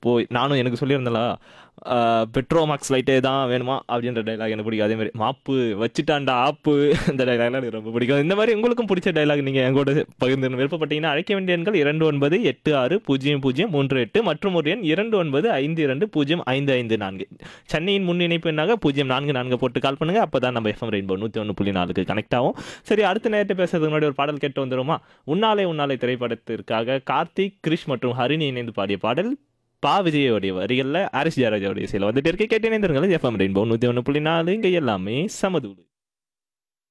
அப்போது நானும் எனக்கு சொல்லியிருந்தேன்ல பெட்ரோ மார்க்ஸ் லைட்டே தான் வேணுமா அப்படின்ற டைலாக் எனக்கு பிடிக்கும் அதே மாதிரி மாப்பு வச்சுட்டான்டா ஆப்பு இந்த டைலாக்லாம் எனக்கு ரொம்ப பிடிக்கும் இந்த மாதிரி உங்களுக்கும் பிடிச்ச டைலாக் நீங்கள் எங்கூட பகிர்ந்து விருப்பப்பட்டீங்கன்னா அழைக்க வேண்டிய எண்கள் இரண்டு ஒன்பது எட்டு ஆறு பூஜ்ஜியம் பூஜ்ஜியம் மூன்று எட்டு மற்றும் ஒரு எண் இரண்டு ஒன்பது ஐந்து இரண்டு பூஜ்ஜியம் ஐந்து ஐந்து நான்கு சென்னையின் முன் இணைப்பு எண்ணாக பூஜ்ஜியம் நான்கு நான்கு போட்டு கால் பண்ணுங்க அப்போ தான் நம்ம எஃப்எம் ரெயின்போ நூற்றி ஒன்று புள்ளி நாலுக்கு கனெக்ட் ஆகும் சரி அடுத்த நேரத்தை பேசுறதுக்கு முன்னாடி ஒரு பாடல் கேட்டு வந்துருமா உன்னாலே உன்னாலே திரைப்படத்திற்காக கார்த்திக் கிரிஷ் மற்றும் ஹரிணி இணைந்து பாடிய பாடல் பா விஜயோடைய வரிகளில் ஆரிஸ் ஜெயராஜோடைய இசையில் வந்துட்டு இருக்க கேட்டு இணைந்திருங்கள் எஃப்எம் ரெயின்போ நூற்றி ஒன்று புள்ளி நாலு இங்கே எல்லாமே சமதூடு